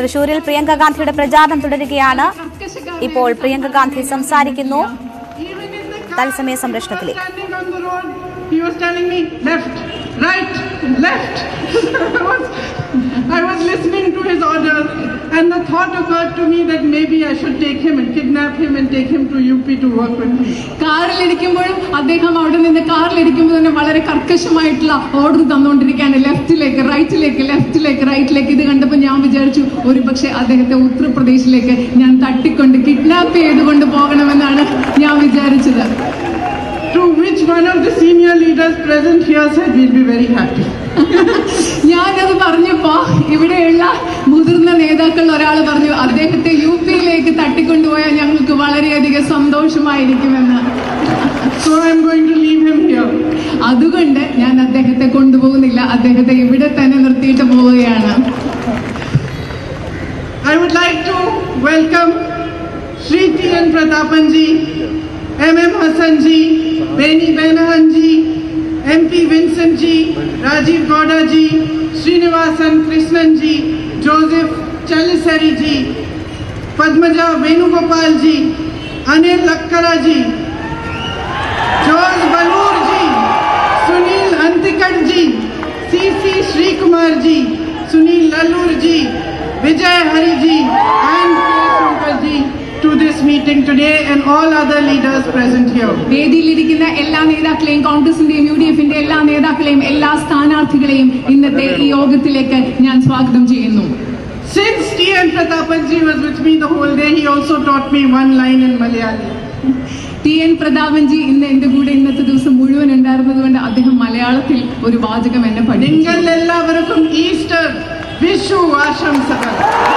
തൃശൂരിൽ പ്രിയങ്ക ഗാന്ധിയുടെ പ്രചാരണം തുടരുകയാണ് ഇപ്പോൾ പ്രിയങ്ക ഗാന്ധി സംസാരിക്കുന്നു Even in the car, തത്സമയ സംരക്ഷണത്തിലേക്ക് standing on the road, he was telling me left, right, left. I, was, I was listening to his orders, and the thought occurred to me that maybe I should take him and kidnap him and take him to UP to work with me. കാറിലിരിക്കുമ്പോഴും അദ്ദേഹം അവിടെ നിന്ന് കാറിലിരിക്കുമ്പോൾ തന്നെ വളരെ കർക്കശമായിട്ടുള്ള order തന്നുകൊണ്ടിരിക്കുകയാണ് ലെഫ്റ്റിലേക്ക് റൈറ്റിലേക്ക് ലെഫ്റ്റിലേക്ക് റൈറ്റിലേക്ക് ഇത് കണ്ടപ്പോൾ ഞാൻ വിചാരിച്ചു ഒരു പക്ഷേ അദ്ദേഹത്തെ ഉത്തർപ്രദേശിലേക്ക് ഞാൻ തട്ടിക്കൊണ്ട് കിഡ്നാപ്പ് ചെയ്തുകൊണ്ട് പോകണമെന്നാണ് ഞാൻ വിചാരിച്ചത് To which one of the senior leaders present here said, We'll be very happy. ഞാനത് പറഞ്ഞപ്പോ ഇവിടെയുള്ള മുതിർന്ന നേതാക്കൾ ഒരാൾ പറഞ്ഞു അദ്ദേഹത്തെ യു പിയിലേക്ക് തട്ടിക്കൊണ്ടുപോയാൽ ഞങ്ങൾക്ക് വളരെയധികം സന്തോഷമായിരിക്കുമെന്ന് So I'm going to leave him here. അതുകൊണ്ട് ഞാൻ അദ്ദേഹത്തെ കൊണ്ടുപോകുന്നില്ല അദ്ദേഹത്തെ ഇവിടെ തന്നെ നിർത്തിയിട്ട് പോവുകയാണ് I would like to welcome Sri T. N. Pratapanji, M. M. Hassanji, Beni Benahanji, MP Vincentji, Rajiv Gaudaji, Srinivasan Krishnanji, Joseph Chalisariji, Padmaja Venugopalji, Anil Lakkaraji, George Balurji, Sunil Antikadji, C.C. Sri Kumarji, Sunil Lalurji, Vijay Hariji, and K. Shankarji to this meeting today and all other leaders present here. വേദിയിലിരിക്കുന്ന എല്ലാ നേതാക്കളെയും കോൺഗ്രസിന്റെയും U D എഫിന്റെ എല്ലാ നേതാക്കളെയും എല്ലാ സ്ഥാനാർത്ഥികളെയും ഇന്നത്തെ ഈ യോഗത്തിലേക്ക് ഞാൻ സ്വാഗതം ചെയ്യുന്നു Since T. N. Pratapanji was with me the whole day, he also taught me one line in Malayali. T N Prathapanji ഇന്ന് എന്റെ കൂടെ ഇന്നത്തെ ദിവസം മുഴുവൻ ഉണ്ടായിരുന്നത് കൊണ്ട് അദ്ദേഹം മലയാളത്തിൽ ഒരു വാചകം എന്നെ പഠിപ്പിച്ചു നിങ്ങളെല്ലാവർക്കും ഈസ്റ്റർ വിഷു ആശംസകൾ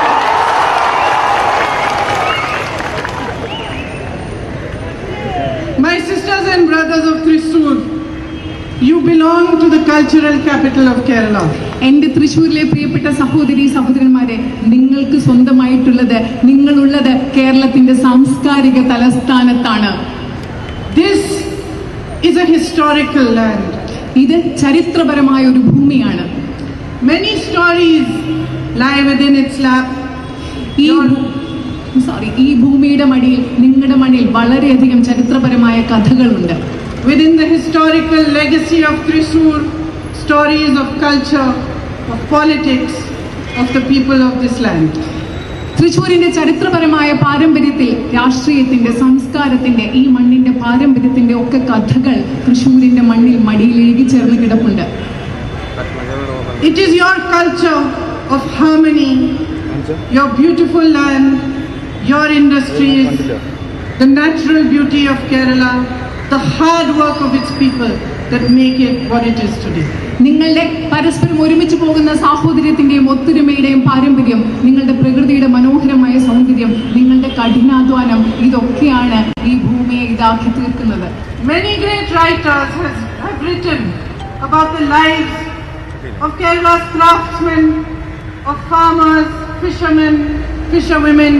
My sisters and brothers of Thrissur, you belong to the cultural capital of Kerala. എന്റെ തൃശ്ശൂരിലെ പ്രിയപ്പെട്ട സഹോദരി സഹോദരന്മാരെ നിങ്ങൾക്ക് സ്വന്തമായിട്ടുള്ളത് നിങ്ങളുള്ളത് കേരളത്തിന്റെ സാംസ്കാരിക തലസ്ഥാനത്താണ് This is a historical land. ഇത് ചരിത്രപരമായ ഒരു ഭൂമിയാണ് Many stories lie within its lap. ഈ സോറി ഈ ഭൂമിയുടെ മടിയിൽ നിങ്ങളുടെ മണ്ണിൽ വളരെയധികം ചരിത്രപരമായ കഥകളുണ്ട് Within the historical legacy of Thrissur, stories of culture, of politics, of the people of this land. തൃശ്ശൂരിന്റെ ചരിത്രപരമായ പാരമ്പര്യത്തിൽ രാഷ്ട്രീയത്തിന്റെ സംസ്കാരത്തിന്റെ ഈ മണ്ണിന്റെ പാരമ്പര്യത്തിന്റെ ഒക്കെ കഥകൾ തൃശ്ശൂരിന്റെ മണ്ണിൽ മടിയിൽ എഴുകിച്ചേർന്ന് കിടപ്പുണ്ട് It is your culture of harmony, your beautiful land, your industries, the natural beauty of Kerala, the hard work of its people that make it what it is today. നിങ്ങളുടെ പരസ്പരം ഒരുമിച്ച് പോകുന്ന സാഹോദര്യത്തിന്റെയും ഒത്തൊരുമയുടെയും പാരമ്പര്യം നിങ്ങളുടെ പ്രകൃതിയുടെ മനോഹരമായ സൗന്ദര്യം നിങ്ങളുടെ കഠിനാധ്വാനം ഇതൊക്കെയാണ് ഈ ഭൂമിയെ ഇതാക്കി തീർക്കുന്നത് Many great writers has, have written about the lives of Kerala's craftsmen, of farmers, fishermen, fisherwomen,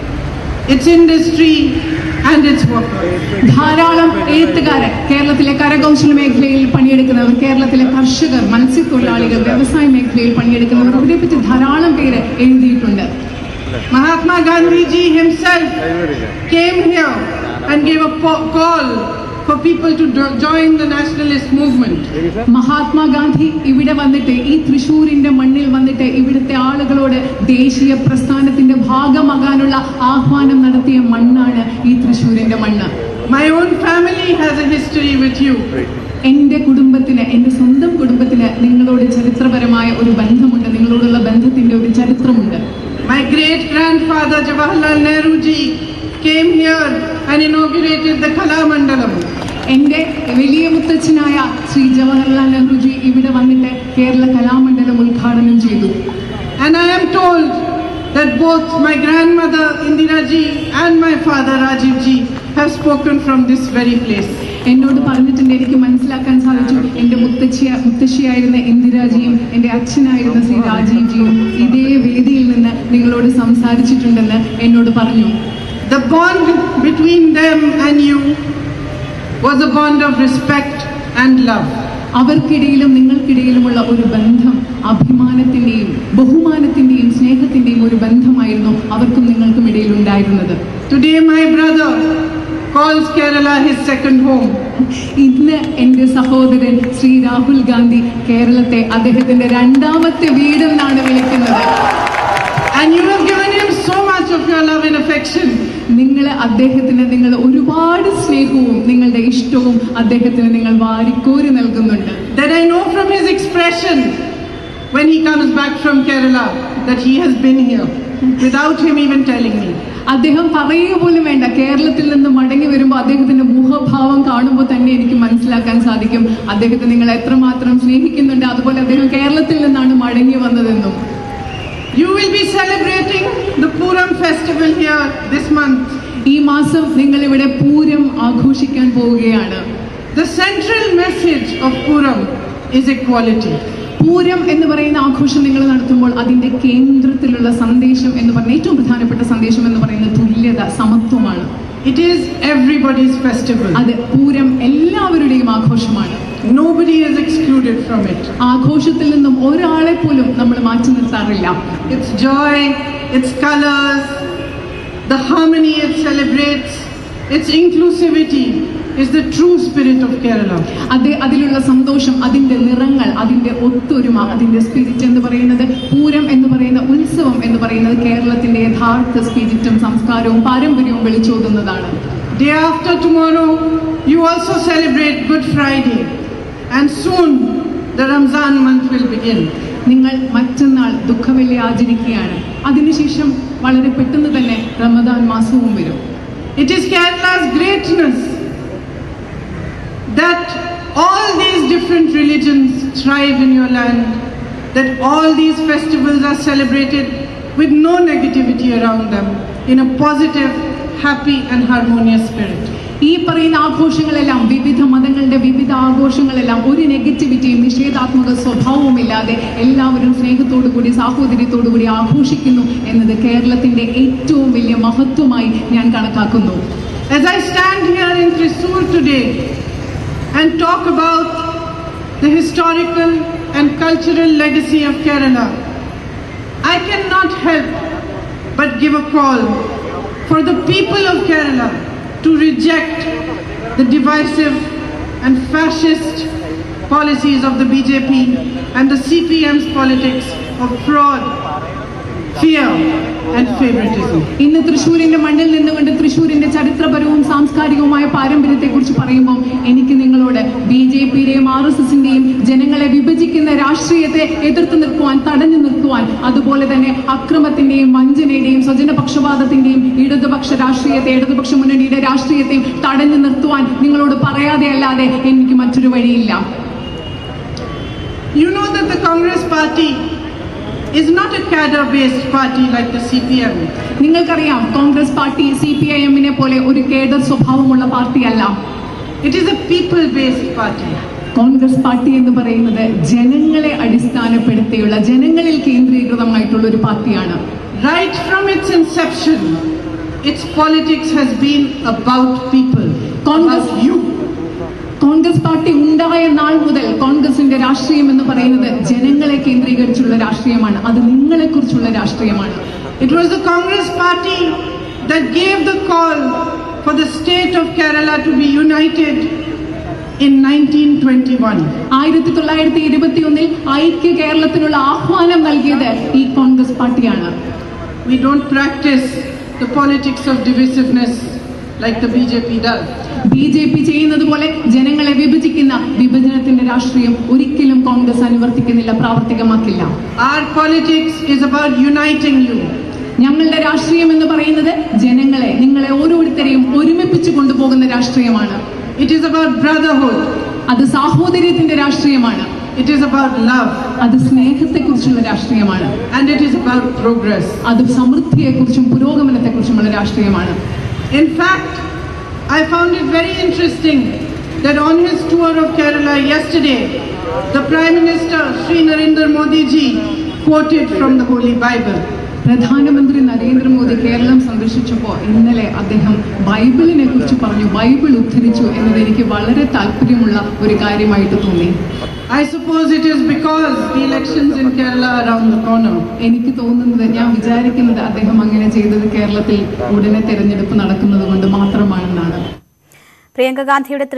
its industry and its workers. ധാരാളം എഴുത്തുകാരൻ കേരളത്തിലെ കരകൗശല മേഖലയിൽ പണിയെടുക്കുന്നവർ കേരളത്തിലെ കർഷകർ മത്സ്യത്തൊഴിലാളികൾ വ്യവസായ മേഖലയിൽ പണിയെടുക്കുന്നവർ അവരെപ്പറ്റി ധാരാളം പേര് എഴുതിയിട്ടുണ്ട് Mahatma Gandhi ji himself came here and gave a po- call for people to do- join the nationalist movement. Mahatma Gandhi ഇവിടെ വന്നിട്ട് ഈ തൃശ്ശൂരിന്റെ മണ്ണിൽ വന്നിട്ട് ഇവിടുത്തെ ആളുകളോട് ദേശീയ പ്രസ്ഥാനത്തിന്റെ ഭാഗമാകാനുള്ള ആഹ്വാനം നടത്തിയ മണ്ണാണ് ഈ തൃശ്ശൂരിന്റെ മണ്ണ് My own family has a history with you. എന്റെ കുടുംബത്തിന് എന്റെ സ്വന്തം കുടുംബത്തിന് നിങ്ങളോട് ചരിത്രപരമായ ഒരു ബന്ധമുണ്ട് നിങ്ങളോടുള്ള ബന്ധത്തിന്റെ ഒരു ചരിത്രമുണ്ട് My great grandfather Jawaharlal Nehru ji came here and inaugurated the Kala Mandalam. എന്റെ വലിയ മുത്തച്ഛനായ ശ്രീ ജവഹർലാൽ നെഹ്റുജി ഇവിടെ വന്നിട്ട് കേരള കലാമണ്ഡലം ഉദ്ഘാടനം ചെയ്തു And I am told that both my grandmother Indira ji and my father Rajiv ji have spoken from this very place. എന്നോട് പറഞ്ഞിട്ടുണ്ട് എനിക്ക് മനസ്സിലാക്കാൻ സാധിച്ചു എൻ്റെ മുത്തച്ഛിയ മുത്തശ്ശിയായിരുന്ന ഇന്ദിരാജിയും എൻ്റെ അച്ഛനായിരുന്ന ശ്രീ രാജീവ്ജിയും ഇതേ വേദിയിൽ നിന്ന് നിങ്ങളോട് സംസാരിച്ചിട്ടുണ്ടെന്ന് എന്നോട് പറഞ്ഞു The bond between them and you was a bond of respect and love. അവർക്കിടയിലും നിങ്ങൾക്കിടയിലുമുള്ള ഒരു ബന്ധം അഭിമാനത്തിന്റെയും ബഹുമാനത്തിന്റെയും സ്നേഹത്തിന്റെയും ഒരു ബന്ധമായിരുന്നു അവർക്കും നിങ്ങൾക്കും ഇടയിൽ ഉണ്ടായിരുന്നത് Today, my brother calls Kerala his second home. ഇന്ന് എൻ്റെ സഹോദരൻ ശ്രീ രാഹുൽ ഗാന്ധി കേരളത്തെ അദ്ദേഹത്തിന്റെ രണ്ടാമത്തെ വീടെന്നാണ് വിളിക്കുന്നത് And you have given him so much of your love and affection. നിങ്ങൾ അദ്ദേഹത്തിന് നിങ്ങൾ ഒരുപാട് സ്നേഹവും നിങ്ങളുടെ ഇഷ്ടവും അദ്ദേഹത്തിന് നിങ്ങൾ വാരിക്കോരി നൽകുന്നുണ്ട് That I know from his expression when he comes back from Kerala that he has been here without him even telling me. അദ്ദേഹം പറയുക പോലും വേണ്ട കേരളത്തിൽ നിന്ന് മടങ്ങി വരുമ്പോൾ അദ്ദേഹത്തിന്റെ മുഖഭാവം കാണുമ്പോൾ തന്നെ എനിക്ക് മനസ്സിലാക്കാൻ സാധിക്കും അദ്ദേഹത്തെ നിങ്ങൾ എത്രമാത്രം സ്നേഹിക്കുന്നുണ്ട് അതുപോലെ അദ്ദേഹം കേരളത്തിൽ നിന്നാണ് മടങ്ങി വന്നതെന്നും You will be celebrating the Puram festival here this month. ഈ മാസം നിങ്ങൾ ഇവിടെ പൂരം ആഘോഷിക്കാൻ പോവുകയാണ് The central message of Puram is equality. Pooram എന്ന് പറയുന്ന ആഘോഷം നിങ്ങൾ നടത്തുമ്പോൾ അതിന്റെ കേന്ദ്രത്തിലുള്ള സന്ദേശം എന്ന് പറയുന്ന ഏറ്റവും പ്രധാനപ്പെട്ട സന്ദേശം എന്ന് പറയുന്നത് തുല്യത സമത്വമാണ് It is everybody's festival. അത് പൂരം എല്ലാവരുടെയും ആഘോഷമാണ് Nobody is excluded from it. ആഘോഷത്തിൽ നിന്നും ഒരാളെ പോലും നമ്മൾ മാറ്റി നിർത്താറില്ല Its joy, its colors, the harmony it celebrates, its inclusivity is the true spirit of Kerala. അത് അതിലുള്ള സന്തോഷം അതിന്റെ നിറങ്ങൾ അതിന്റെ ഒത്തൊരുമ അതിന്റെ സ്പിരിറ്റ് എന്ന് പറയുന്നത് പൂരം എന്ന് പറയുന്ന ഉത്സവം എന്ന് പറയുന്നത് കേരളത്തിന്റെ യഥാർത്ഥ സ്പിരിറ്റും സംസ്കാരവും പാരമ്പര്യവും വിളിച്ചോതുന്നതാണ് Day after tomorrow, you also celebrate Good Friday, and soon the Ramzan month will begin. നിങ്ങൾ മറ്റന്നാൾ ദുഃഖവെള്ളി ആചരിക്കുകയാണ് അതിനുശേഷം വളരെ പെട്ടെന്ന് തന്നെ റമദാൻ മാസവും വരും It is Kerala's greatness that all these different religions thrive in your land, that all these festivals are celebrated with no negativity around them, in a positive, happy, and harmonious spirit. ഈ പറയുന്ന ആഘോഷങ്ങളെല്ലാം വിവിധ മതങ്ങളുടെ വിവിധ ആഘോഷങ്ങളെല്ലാം ഒരു നെഗറ്റിവിറ്റിയും നിഷേധാത്മക സ്വഭാവവും ഇല്ലാതെ എല്ലാവരും സ്നേഹത്തോടു കൂടി സാഹോദര്യത്തോടു കൂടി ആഘോഷിക്കുന്നു എന്നത് കേരളത്തിന്റെ ഏറ്റവും വലിയ മഹത്വമായി ഞാൻ കണക്കാക്കുന്നു As I stand here in Thrissur today and talk about the historical and cultural legacy of Kerala, I cannot help but give a call for the people of Kerala to reject the divisive and fascist policies of the BJP and the CPM's politics of fraud, fear, and favoritism. ഇന്ന് തൃശ്ശൂരിന്റെ മണ്ണിൽ നിന്നുകൊണ്ട് തൃശ്ശൂരിന്റെ ചരിത്രപരവും സാംസ്കാരികവുമായ പാരമ്പര്യത്തെ കുറിച്ച് പറയുമ്പോൾ എനിക്ക് നിങ്ങളോട് B J പിയുടെയും ആർ എസ് എസിന്റെയും ജനങ്ങളെ വിഭജിക്കുന്ന രാഷ്ട്രീയത്തെ എതിർത്ത് നിൽക്കുവാൻ തടഞ്ഞു നിർത്തുവാൻ അതുപോലെ തന്നെ അക്രമത്തിന്റെയും വഞ്ചനയുടെയും സ്വജനപക്ഷപാതത്തിന്റെയും ഇടതുപക്ഷ രാഷ്ട്രീയത്തെ ഇടതുപക്ഷ മുന്നണിയുടെ രാഷ്ട്രീയത്തെയും തടഞ്ഞു നിർത്തുവാൻ നിങ്ങളോട് പറയാതെ അല്ലാതെ എനിക്ക് മറ്റൊരു വഴിയില്ല You know that the Congress party is not a cadre-based party like the CPM. നിങ്ങൾക്കറിയാം Congress party C P I എമ്മിനെ പോലെ ഒരു കേഡർ സ്വഭാവമുള്ള പാർട്ടിയല്ല It is a people-based party. Congress party എന്ന് പറയുന്നത് ജനങ്ങളെ അടിസ്ഥാനപ്പെടുത്തിയുള്ള ജനങ്ങളിൽ കേന്ദ്രീകൃതമായിട്ടുള്ള ഒരു പാർട്ടിയാണ് Right from its inception, its politics has been about people, Congress- about you. Congress party ഉണ്ടായ നാൾ മുതൽ കോൺഗ്രസിന്റെ രാഷ്ട്രീയം എന്ന് പറയുന്നത് ജനങ്ങളെ കേന്ദ്രീകരിച്ചുള്ള രാഷ്ട്രീയമാണ് അത് നിങ്ങളെ കുറിച്ചുള്ള രാഷ്ട്രീയമാണ് It was the Congress party that gave the call for the state of Kerala to be united in 1921. ആയിരത്തി തൊള്ളായിരത്തി ഇരുപത്തി ഒന്നിൽ ഐക്യ കേരളത്തിനുള്ള ആഹ്വാനം നൽകിയത് ഈ കോൺഗ്രസ് പാർട്ടിയാണ് We don't practice the politics of divisiveness like the BJP does. B J P ചെയ്യുന്നത് പോലെ ജനങ്ങളെ വിഭജിക്കുന്ന വിഭജനത്തിന്റെ രാഷ്ട്രീയം ഒരിക്കലും Congress അനുവർത്തിക്കുന്നില്ല പ്രാവർത്തികമാക്കില്ല Our politics is about uniting you. ഞങ്ങളുടെ രാഷ്ട്രീയം എന്ന് പറയുന്നത് ജനങ്ങളെ നിങ്ങളെ ഓരോരുത്തരെയും ഒരുമിപ്പിച്ചു കൊണ്ടുപോകുന്ന രാഷ്ട്രീയമാണ് It is about brotherhood. അത് സാഹോദര്യത്തിന്റെ രാഷ്ട്രീയമാണ് It is about love. അത് സ്നേഹത്തെക്കുറിച്ചുള്ള രാഷ്ട്രീയമാണ് And it is about progress. അത് സമൃദ്ധിയെക്കുറിച്ചും പുരോഗമനത്തെക്കുറിച്ചുമുള്ള രാഷ്ട്രീയമാണ് In fact, I found it very interesting that on his tour of Kerala yesterday, the Prime Minister Sri Narendra Modi ji quoted from the Holy Bible. പ്രധാനമന്ത്രി നരേന്ദ്രമോദി കേരളം സന്ദർശിച്ചപ്പോൾ ഇന്നലെ അദ്ദേഹം ബൈബിളിനെ കുറിച്ച് പറഞ്ഞു Bible ഉദ്ധരിച്ചു എന്നത് എനിക്ക് വളരെ താല്പര്യമുള്ള ഒരു കാര്യമായിട്ട് തോന്നി I suppose it is because the elections in Kerala Kerala around the corner. എനിക്ക് തോന്നുന്നത് ഞാൻ വിചാരിക്കുന്നത് അദ്ദേഹം അങ്ങനെ ചെയ്തത് കേരളത്തിൽ ഉടനെ തെരഞ്ഞെടുപ്പ് നടക്കുന്നത് കൊണ്ട് മാത്രമാണെന്നാണ് പ്രിയങ്ക ഗാന്ധിയുടെ